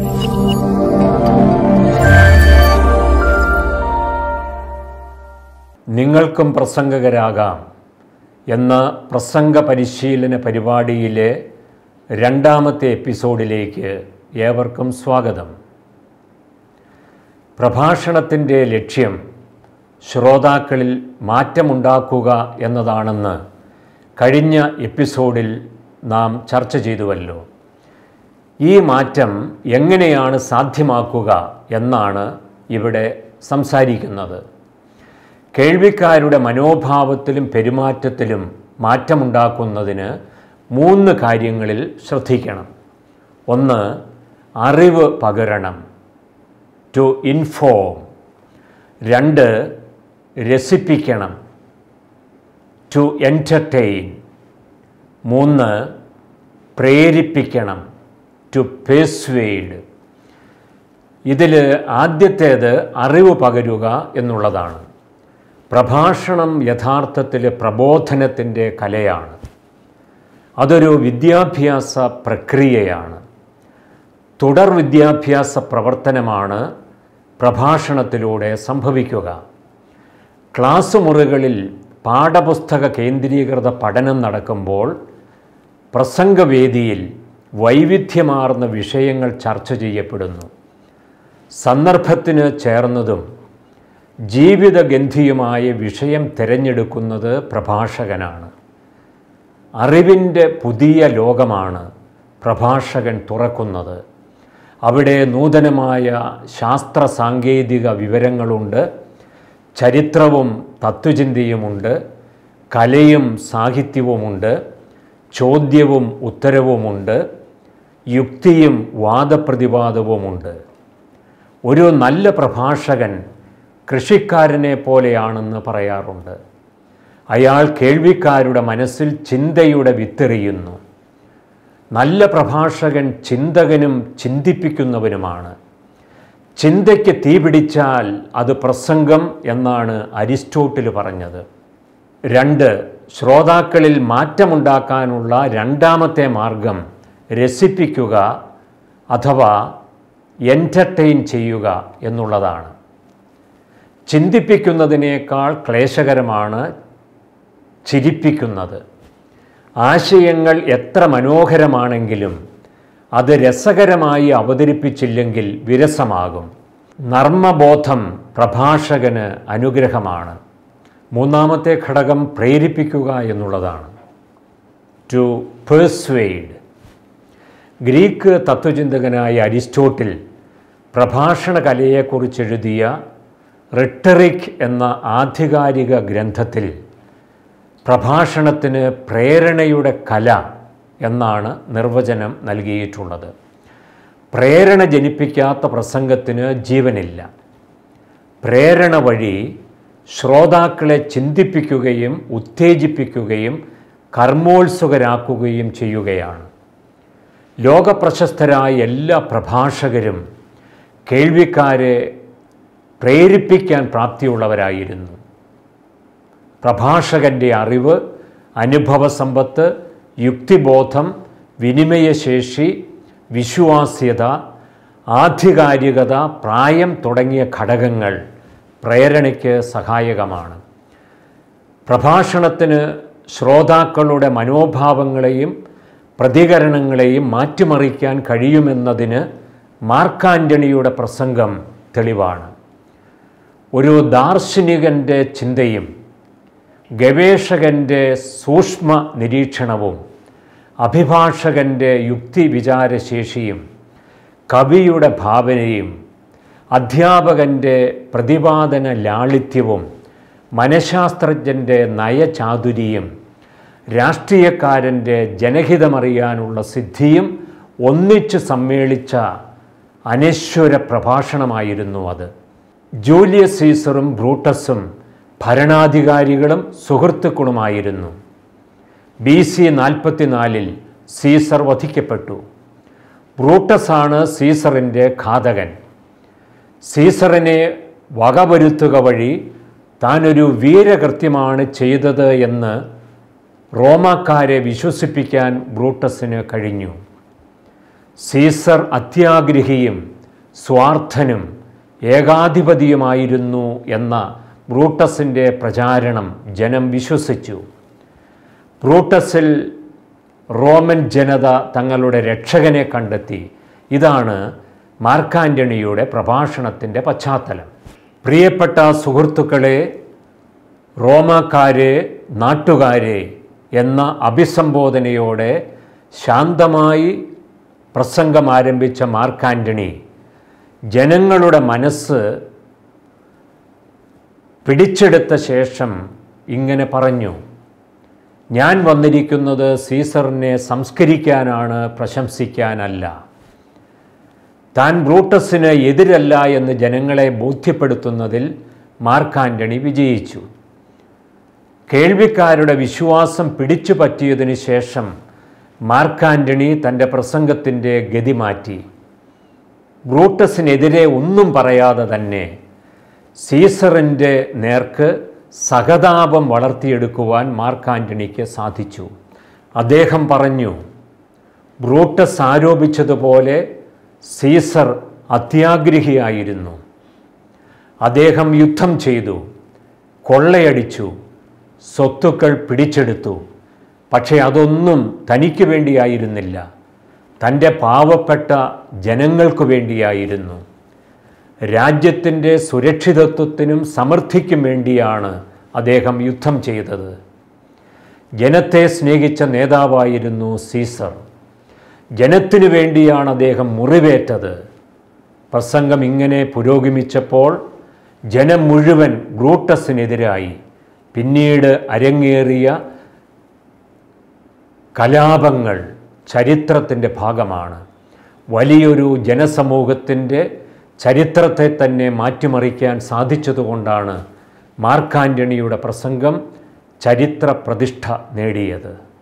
നിങ്ങൾക്കും പ്രസംഗകരാകാം എന്ന പ്രസംഗ പരിശീലന പരിപാടിയിലെ രണ്ടാമത്തെ എപ്പിസോഡിലേക്ക് ഏവർക്കും സ്വാഗതം പ്രഭാഷണത്തിൻ്റെ ലക്ഷ്യം ശ്രോതാക്കളിൽ മാറ്റമുണ്ടാക്കുക എന്നതാണെന്ന് കഴിഞ്ഞ എപ്പിസോഡിൽ നാം ചർച്ച ചെയ്തുവല്ലോ ഈ മാറ്റം എങ്ങനെയാണ് സാധ്യമാക്കുക എന്നാണ് ഇവിടെ സംസാരിക്കുന്നത് കേൾവിക്കാരുടെ മനോഭാവത്തിലും പെരുമാറ്റത്തിലും മാറ്റമുണ്ടാക്കുന്നതിന് മൂന്ന് കാര്യങ്ങളിൽ ശ്രദ്ധിക്കണം ഒന്ന് അറിവ് പകരണം ടു ഇൻഫോം രണ്ട് രസിപ്പിക്കണം ടു എൻ്റർടൈൻ മൂന്ന് പ്രേരിപ്പിക്കണം ടു പേഴ്സ്വേഡ് ഇതിൽ ആദ്യത്തേത് അറിവ് പകരുക എന്നുള്ളതാണ് പ്രഭാഷണം യഥാർത്ഥത്തിൽ പ്രബോധനത്തിൻ്റെ കലയാണ് അതൊരു വിദ്യാഭ്യാസ പ്രക്രിയയാണ് തുടർ വിദ്യാഭ്യാസ പ്രവർത്തനമാണ് പ്രഭാഷണത്തിലൂടെ സംഭവിക്കുക ക്ലാസ് മുറികളിൽ പാഠപുസ്തക കേന്ദ്രീകൃത പഠനം നടക്കുമ്പോൾ പ്രസംഗവേദിയിൽ വൈവിധ്യമാർന്ന വിഷയങ്ങൾ ചർച്ച ചെയ്യപ്പെടുന്നു സന്ദർഭത്തിന് ചേർന്നതും ജീവിതഗന്ധിയുമായ വിഷയം തിരഞ്ഞെടുക്കുന്നത് പ്രഭാഷകനാണ് അറിവിൻ്റെ പുതിയ ലോകമാണ് പ്രഭാഷകൻ തുറക്കുന്നത് അവിടെ നൂതനമായ ശാസ്ത്ര സാങ്കേതിക വിവരങ്ങളുണ്ട് ചരിത്രവും തത്വചിന്തയുമുണ്ട് കലയും സാഹിത്യവുമുണ്ട് ചോദ്യവും ഉത്തരവുമുണ്ട് യുക്തിയും വാദപ്രതിവാദവുമുണ്ട് ഒരു നല്ല പ്രഭാഷകൻ കൃഷിക്കാരനെ പോലെയാണെന്ന് പറയാറുണ്ട് അയാൾ കേൾവിക്കാരുടെ മനസ്സിൽ ചിന്തയുടെ വിത്തെറിയുന്നു നല്ല പ്രഭാഷകൻ ചിന്തകനും ചിന്തിപ്പിക്കുന്നവനുമാണ് ചിന്തയ്ക്ക് തീ പിടിച്ചാൽ അത് പ്രസംഗം എന്നാണ് അരിസ്റ്റോട്ടിൽ പറഞ്ഞത് രണ്ട് ശ്രോതാക്കളിൽ മാറ്റമുണ്ടാക്കാനുള്ള രണ്ടാമത്തെ മാർഗം രസിപ്പിക്കുക അഥവാ എൻ്റർടൈൻ ചെയ്യുക എന്നുള്ളതാണ് ചിന്തിപ്പിക്കുന്നതിനേക്കാൾ ക്ലേശകരമാണ് ചിരിപ്പിക്കുന്നത് ആശയങ്ങൾ എത്ര മനോഹരമാണെങ്കിലും അത് രസകരമായി അവതരിപ്പിച്ചില്ലെങ്കിൽ വിരസമാകും നർമ്മബോധം പ്രഭാഷകന് അനുഗ്രഹമാണ് മൂന്നാമത്തെ ഘടകം പ്രേരിപ്പിക്കുക എന്നുള്ളതാണ് ടു പേഴ്സ്വേഡ് ഗ്രീക്ക് തത്വചിന്തകനായ അരിസ്റ്റോട്ടിൽ പ്രഭാഷണ കലയെക്കുറിച്ച് എഴുതിയ റിട്ടറിക് എന്ന ആധികാരിക ഗ്രന്ഥത്തിൽ പ്രഭാഷണത്തിന് പ്രേരണയുടെ കല എന്നാണ് നിർവചനം നൽകിയിട്ടുള്ളത് പ്രേരണ ജനിപ്പിക്കാത്ത പ്രസംഗത്തിന് ജീവനില്ല പ്രേരണ വഴി ശ്രോതാക്കളെ ചിന്തിപ്പിക്കുകയും ഉത്തേജിപ്പിക്കുകയും കർമ്മോത്സുകരാക്കുകയും ചെയ്യുകയാണ് ലോകപ്രശസ്തരായ എല്ലാ പ്രഭാഷകരും കേൾവിക്കാരെ പ്രേരിപ്പിക്കാൻ പ്രാപ്തിയുള്ളവരായിരുന്നു പ്രഭാഷകൻ്റെ അറിവ് അനുഭവസമ്പത്ത് യുക്തിബോധം വിനിമയശേഷി വിശ്വാസ്യത ആധികാരികത പ്രായം തുടങ്ങിയ ഘടകങ്ങൾ പ്രേരണയ്ക്ക് സഹായകമാണ് പ്രഭാഷണത്തിന് ശ്രോതാക്കളുടെ മനോഭാവങ്ങളെയും പ്രതികരണങ്ങളെയും മാറ്റിമറിക്കാൻ കഴിയുമെന്നതിന് മാർക്കാൻ്റണിയുടെ പ്രസംഗം തെളിവാണ് ഒരു ദാർശനികൻ്റെ ചിന്തയും ഗവേഷകൻ്റെ സൂക്ഷ്മ നിരീക്ഷണവും അഭിഭാഷകൻ്റെ യുക്തി വിചാരശേഷിയും കവിയുടെ ഭാവനയും അധ്യാപകൻ്റെ പ്രതിപാദന ലാളിത്യവും മനഃശാസ്ത്രജ്ഞൻ്റെ നയചാതുരിയും രാഷ്ട്രീയക്കാരൻ്റെ ജനഹിതമറിയാനുള്ള സിദ്ധിയും ഒന്നിച്ച് സമ്മേളിച്ച അനശ്വര പ്രഭാഷണമായിരുന്നു അത് ജൂലിയസ് സീസറും ബ്രൂട്ടസും ഭരണാധികാരികളും സുഹൃത്തുക്കളുമായിരുന്നു ബി സി നാൽപ്പത്തിനാലിൽ സീസർ വധിക്കപ്പെട്ടു ബ്രൂട്ടസാണ് സീസറിൻ്റെ ഘാതകൻ സീസറിനെ വകവരുത്തുക വഴി താനൊരു വീരകൃത്യമാണ് ചെയ്തത് എന്ന് റോമാക്കാരെ വിശ്വസിപ്പിക്കാൻ ബ്രൂട്ടസിന് കഴിഞ്ഞു സീസർ അത്യാഗ്രഹിയും സ്വാർത്ഥനും ഏകാധിപതിയുമായിരുന്നു എന്ന ബ്രൂട്ടസിൻ്റെ പ്രചാരണം ജനം വിശ്വസിച്ചു ബ്രൂട്ടസിൽ റോമൻ ജനത തങ്ങളുടെ രക്ഷകനെ കണ്ടെത്തി ഇതാണ് മാർക്കാൻ്റണിയുടെ പ്രഭാഷണത്തിൻ്റെ പശ്ചാത്തലം പ്രിയപ്പെട്ട സുഹൃത്തുക്കളെ റോമാക്കാരെ നാട്ടുകാരെ എന്ന അഭിസംബോധനയോടെ ശാന്തമായി പ്രസംഗം ആരംഭിച്ച മാർക്കാൻ്റണി ജനങ്ങളുടെ മനസ്സ് പിടിച്ചെടുത്ത ശേഷം ഇങ്ങനെ പറഞ്ഞു ഞാൻ വന്നിരിക്കുന്നത് സീസറിനെ സംസ്കരിക്കാനാണ് പ്രശംസിക്കാനല്ല താൻ ബ്രൂട്ടസിന് എതിരല്ല എന്ന് ജനങ്ങളെ ബോധ്യപ്പെടുത്തുന്നതിൽ മാർക്കാൻ്റണി വിജയിച്ചു കേൾവിക്കാരുടെ വിശ്വാസം പിടിച്ചു പറ്റിയതിനു ശേഷം മാർക്കാൻ്റണി തൻ്റെ പ്രസംഗത്തിൻ്റെ ഗതി മാറ്റി ബ്രൂട്ടസിനെതിരെ ഒന്നും പറയാതെ തന്നെ സീസറിൻ്റെ നേർക്ക് സഹതാപം വളർത്തിയെടുക്കുവാൻ മാർക്കാൻ്റണിക്ക് സാധിച്ചു അദ്ദേഹം പറഞ്ഞു ബ്രൂട്ടസ് ആരോപിച്ചതുപോലെ സീസർ അത്യാഗ്രഹിയായിരുന്നു അദ്ദേഹം യുദ്ധം ചെയ്തു കൊള്ളയടിച്ചു സ്വത്തുക്കൾ പിടിച്ചെടുത്തു പക്ഷേ അതൊന്നും തനിക്ക് വേണ്ടിയായിരുന്നില്ല തൻ്റെ പാവപ്പെട്ട ജനങ്ങൾക്ക് വേണ്ടിയായിരുന്നു രാജ്യത്തിൻ്റെ സുരക്ഷിതത്വത്തിനും സമൃദ്ധിക്കും വേണ്ടിയാണ് അദ്ദേഹം യുദ്ധം ചെയ്തത് ജനത്തെ സ്നേഹിച്ച നേതാവായിരുന്നു സീസർ ജനത്തിനു വേണ്ടിയാണ് അദ്ദേഹം മുറിവേറ്റത് പ്രസംഗം ഇങ്ങനെ പുരോഗമിച്ചപ്പോൾ ജനം മുഴുവൻ ബ്രൂട്ടസിനെതിരായി പിന്നീട് അരങ്ങേറിയ കലാപങ്ങൾ ചരിത്രത്തിൻ്റെ ഭാഗമാണ് വലിയൊരു ജനസമൂഹത്തിൻ്റെ ചരിത്രത്തെ തന്നെ മാറ്റിമറിക്കാൻ സാധിച്ചതുകൊണ്ടാണ് മാർക്കാൻ്റണിയുടെ പ്രസംഗം ചരിത്ര പ്രതിഷ്ഠ നേടിയത്